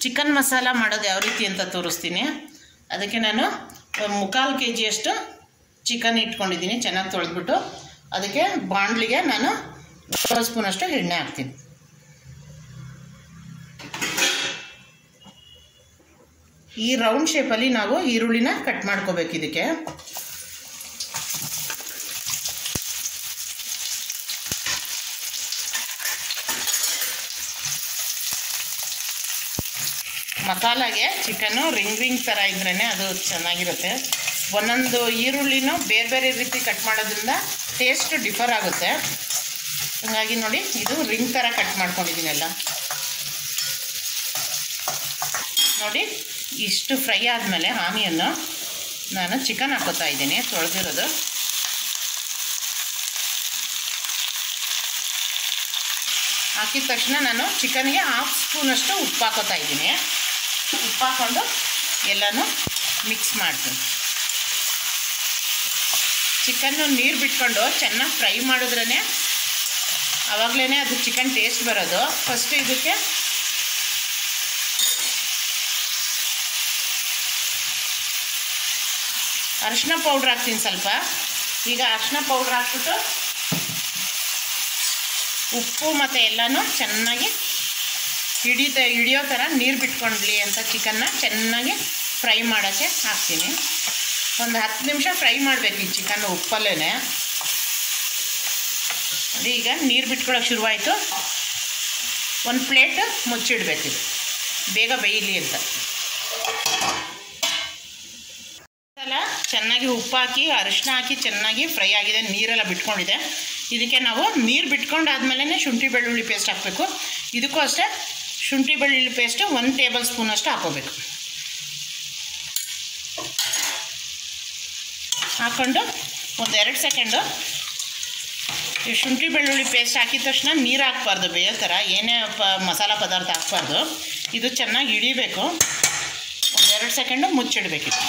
chicken masala ಮಾಡೋದು ಯಾವ ರೀತಿ ಅಂತ ತೋರಿಸ್ತೀನಿ ಅದಕ್ಕೆ ನಾನು ಒಂದು ಮುಕ್ಕಾಲು ಕೆ ಜಿಯಷ್ಟು ಚಿಕನ್ ಇಟ್ಕೊಂಡಿದ್ದೀನಿ ಚೆನ್ನಾಗಿ ತೊಳೆದ್ಬಿಟ್ಟು ಅದಕ್ಕೆ ಬಾಣಲಿಗೆ ನಾನು ಎರಡು ಸ್ಪೂನಷ್ಟು ಎಣ್ಣೆ ಹಾಕ್ತೀನಿ ಈ ರೌಂಡ್ ಶೇಪಲ್ಲಿ ನಾವು ಈರುಳ್ಳಿನ ಕಟ್ ಮಾಡ್ಕೋಬೇಕು ಇದಕ್ಕೆ ಮಸಾಲಾಗೆ ಚಿಕನ್ನು ರಿಂಗ್ ರಿಂಗ್ ಥರ ಇದ್ರೇ ಅದು ಚೆನ್ನಾಗಿರುತ್ತೆ ಒಂದೊಂದು ಈರುಳ್ಳಿನೂ ಬೇರೆ ಬೇರೆ ರೀತಿ ಕಟ್ ಮಾಡೋದ್ರಿಂದ ಟೇಸ್ಟ್ ಡಿಫರ್ ಆಗುತ್ತೆ ಹಾಗಾಗಿ ನೋಡಿ ಇದು ರಿಂಗ್ ಥರ ಕಟ್ ಮಾಡ್ಕೊಂಡಿದ್ದೀನೆಲ್ಲ ನೋಡಿ ಇಷ್ಟು ಫ್ರೈ ಆದಮೇಲೆ ಆನಿಯನ್ನು ನಾನು ಚಿಕನ್ ಹಾಕೋತಾ ಇದ್ದೀನಿ ತೊಳೆದಿರೋದು ಹಾಕಿದ ತಕ್ಷಣ ನಾನು ಚಿಕನ್ಗೆ ಹಾಫ್ ಸ್ಪೂನಷ್ಟು ಉಪ್ಪು ಹಾಕೋತಾ ಇದ್ದೀನಿ ಉಪ್ಪು ಹಾಕ್ಕೊಂಡು ಎಲ್ಲನೂ ಮಿಕ್ಸ್ ಮಾಡ್ತೀನಿ ಚಿಕನ್ನು ನೀರು ಬಿಟ್ಕೊಂಡು ಚೆನ್ನಾಗಿ ಫ್ರೈ ಮಾಡಿದ್ರೇ ಆವಾಗಲೇ ಅದು ಚಿಕನ್ ಟೇಸ್ಟ್ ಬರೋದು ಫಸ್ಟು ಇದಕ್ಕೆ ಅರಿಶಿನ ಪೌಡ್ರ್ ಹಾಕ್ತೀನಿ ಸ್ವಲ್ಪ ಈಗ ಅರಿಶಿನ ಪೌಡ್ರ್ ಹಾಕ್ಬಿಟ್ಟು ಉಪ್ಪು ಮತ್ತು ಎಲ್ಲನೂ ಚೆನ್ನಾಗಿ ಹಿಡಿತ ಹಿಡಿಯೋ ಥರ ನೀರು ಬಿಟ್ಕೊಂಡ್ಲಿ ಅಂತ ಚಿಕನ್ನ ಚೆನ್ನಾಗಿ ಫ್ರೈ ಮಾಡೋಕ್ಕೆ ಹಾಕ್ತೀನಿ ಒಂದು ಹತ್ತು ನಿಮಿಷ ಫ್ರೈ ಮಾಡಬೇಕು ಈ ಚಿಕನ್ ಉಪ್ಪಲ್ಲೇ ನೋಡಿ ಈಗ ನೀರು ಬಿಟ್ಕೊಳ್ಳೋಕೆ ಶುರುವಾಯಿತು ಒಂದು ಪ್ಲೇಟ್ ಮುಚ್ಚಿಡ್ಬೇಕು ಇದು ಬೇಗ ಬೇಯಲಿ ಅಂತ ಎಲ್ಲ ಚೆನ್ನಾಗಿ ಉಪ್ಪು ಹಾಕಿ ಅರಿಶಿನ ಹಾಕಿ ಚೆನ್ನಾಗಿ ಫ್ರೈ ಆಗಿದೆ ನೀರೆಲ್ಲ ಬಿಟ್ಕೊಂಡಿದೆ ಇದಕ್ಕೆ ನಾವು ನೀರು ಬಿಟ್ಕೊಂಡಾದ್ಮೇಲೆ ಶುಂಠಿ ಬೆಳ್ಳುಳ್ಳಿ ಪೇಸ್ಟ್ ಹಾಕಬೇಕು ಇದಕ್ಕೂ ಅಷ್ಟೇ ಶುಂಠಿ ಬೆಳ್ಳುಳ್ಳಿ ಪೇಸ್ಟು ಒಂದು ಟೇಬಲ್ ಸ್ಪೂನಷ್ಟು ಹಾಕೋಬೇಕು ಹಾಕ್ಕೊಂಡು ಒಂದು ಎರಡು ಸೆಕೆಂಡು ಈ ಶುಂಠಿ ಬೆಳ್ಳುಳ್ಳಿ ಪೇಸ್ಟ್ ಹಾಕಿದ ತಕ್ಷಣ ನೀರು ಹಾಕ್ಬಾರ್ದು ಬೇಯೋ ಥರ ಏನೇ ಪ ಮಸಾಲ ಪದಾರ್ಥ ಹಾಕ್ಬಾರ್ದು ಇದು ಚೆನ್ನಾಗಿ ಹಿಡಿಬೇಕು ಒಂದು ಎರಡು ಸೆಕೆಂಡು ಮುಚ್ಚಿಡ್ಬೇಕಿತ್ತು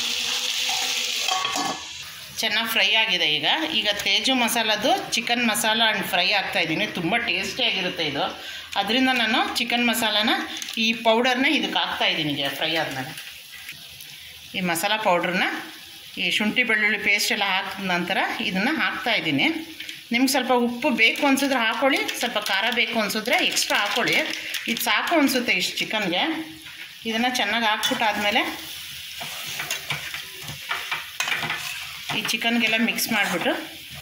ಚೆನ್ನಾಗಿ ಫ್ರೈ ಆಗಿದೆ ಈಗ ಈಗ ತೇಜು ಮಸಾಲದು ಚಿಕನ್ ಮಸಾಲ ಆ್ಯಂಡ್ ಫ್ರೈ ಆಗ್ತಾಯಿದ್ದೀನಿ ತುಂಬ ಟೇಸ್ಟಿಯಾಗಿರುತ್ತೆ ಇದು ಅದರಿಂದ ನಾನು ಚಿಕನ್ ಮಸಾಲಾನ ಈ ಪೌಡರ್ನ ಇದಕ್ಕೆ ಹಾಕ್ತಾಯಿದ್ದೀನಿ ಈಗ ಫ್ರೈ ಆದಮೇಲೆ ಈ ಮಸಾಲ ಪೌಡ್ರನ್ನ ಈ ಶುಂಠಿ ಬೆಳ್ಳುಳ್ಳಿ ಪೇಸ್ಟ್ ಎಲ್ಲ ಹಾಕಿದ ನಂತರ ಇದನ್ನು ಹಾಕ್ತಾಯಿದ್ದೀನಿ ನಿಮ್ಗೆ ಸ್ವಲ್ಪ ಉಪ್ಪು ಬೇಕು ಅನ್ಸಿದ್ರೆ ಹಾಕ್ಕೊಳ್ಳಿ ಸ್ವಲ್ಪ ಖಾರ ಬೇಕು ಅನ್ಸಿದ್ರೆ ಎಕ್ಸ್ಟ್ರಾ ಹಾಕ್ಕೊಳ್ಳಿ ಇದು ಸಾಕು ಅನಿಸುತ್ತೆ ಇಷ್ಟು ಚಿಕನ್ಗೆ ಇದನ್ನು ಚೆನ್ನಾಗಿ ಹಾಕ್ಬಿಟ್ಟಾದ್ಮೇಲೆ ಈ ಚಿಕನ್ಗೆಲ್ಲ ಮಿಕ್ಸ್ ಮಾಡಿಬಿಟ್ಟು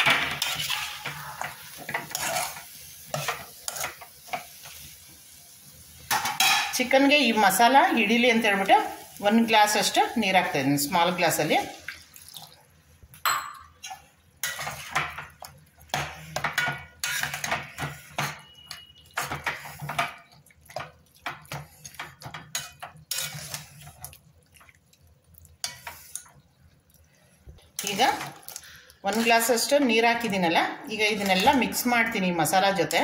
ಚಿಕನ್ಗೆ ಈ ಮಸಾಲ ಹಿಡೀಲಿ ಅಂತ ಹೇಳ್ಬಿಟ್ಟು ಒಂದು ಗ್ಲಾಸ್ ಅಷ್ಟು ನೀರು ಹಾಕ್ತಾಯಿದ್ದೀನಿ ಸ್ಮಾಲ್ ಗ್ಲಾಸಲ್ಲಿ ಈಗ ಒಂದು ಗ್ಲಾಸಷ್ಟು ನೀರು ಹಾಕಿದ್ದೀನಲ್ಲ ಈಗ ಇದನ್ನೆಲ್ಲ ಮಿಕ್ಸ್ ಮಾಡ್ತೀನಿ ಈ ಮಸಾಲ ಜೊತೆ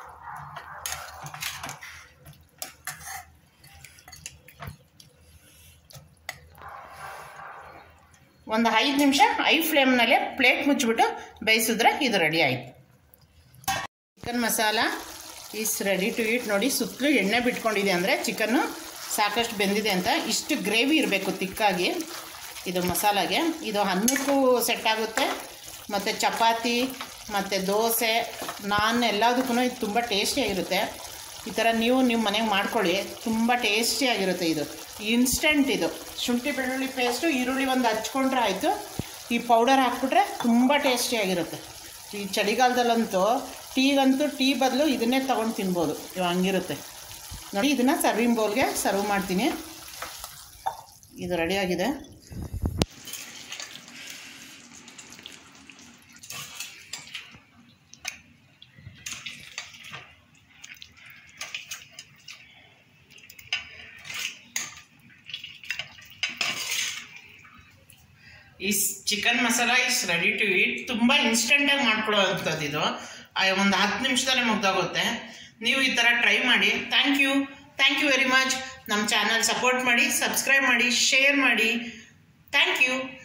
ಒಂದು ಐದು ನಿಮಿಷ ಐ ಫ್ಲೇಮ್ನಲ್ಲೇ ಪ್ಲೇಟ್ ಮುಚ್ಚಿಬಿಟ್ಟು ಬೇಯಿಸಿದ್ರೆ ಇದು ರೆಡಿ ಆಯಿತು chicken masala is ready to eat ನೋಡಿ ಸುತ್ತಲೂ ಎಣ್ಣೆ ಬಿಟ್ಕೊಂಡಿದೆ ಅಂದರೆ ಚಿಕನ್ನು ಸಾಕಷ್ಟು ಬೆಂದಿದೆ ಅಂತ ಇಷ್ಟು ಗ್ರೇವಿ ಇರಬೇಕು ತಿಕ್ಕಾಗಿ ಇದು ಮಸಾಲಾಗೆ ಇದು ಅನ್ನಕ್ಕೂ ಸೆಟ್ ಆಗುತ್ತೆ ಮತ್ತು ಚಪಾತಿ ಮತ್ತು ದೋಸೆ ನಾನ್ ಎಲ್ಲದಕ್ಕೂ ಇದು ತುಂಬ ಟೇಸ್ಟಿಯಾಗಿರುತ್ತೆ ಈ ಥರ ನೀವು ನಿಮ್ಮ ಮನೆಗೆ ಮಾಡ್ಕೊಳ್ಳಿ ತುಂಬ ಟೇಸ್ಟಿಯಾಗಿರುತ್ತೆ ಇದು ಇನ್ಸ್ಟೆಂಟ್ ಇದು ಶುಂಠಿ ಬೆಳ್ಳುಳ್ಳಿ ಪೇಸ್ಟು ಈರುಳ್ಳಿ ಒಂದು ಹಚ್ಕೊಂಡ್ರೆ ಆಯಿತು ಈ ಪೌಡರ್ ಹಾಕ್ಬಿಟ್ರೆ ತುಂಬ ಟೇಸ್ಟಿಯಾಗಿರುತ್ತೆ ಈ ಚಳಿಗಾಲದಲ್ಲಂತೂ ಟೀಗಂತೂ ಟೀ ಬದಲು ಇದನ್ನೇ ತೊಗೊಂಡು ತಿನ್ಬೋದು ಇವಾಗ ಹಂಗಿರುತ್ತೆ ನೋಡಿ ಇದನ್ನು ಸರ್ವಿಂಗ್ ಬೌಲ್ಗೆ ಸರ್ವ್ ಮಾಡ್ತೀನಿ ಇದು ರೆಡಿಯಾಗಿದೆ ಈ chicken masala is ready to eat ತುಂಬ ಇನ್ಸ್ಟೆಂಟಾಗಿ ಮಾಡ್ಕೊಳ್ಳೋ ಅಂಥದ್ದು ಇದು ಒಂದು ಹತ್ತು ನಿಮಿಷದಲ್ಲೇ ಮುಗ್ದೋಗುತ್ತೆ ನೀವು ಈ ಥರ ಟ್ರೈ ಮಾಡಿ thank you thank you very much ನಮ್ಮ ಚಾನಲ್ ಸಪೋರ್ಟ್ ಮಾಡಿ ಸಬ್ಸ್ಕ್ರೈಬ್ ಮಾಡಿ ಶೇರ್ ಮಾಡಿ ಥ್ಯಾಂಕ್ ಯು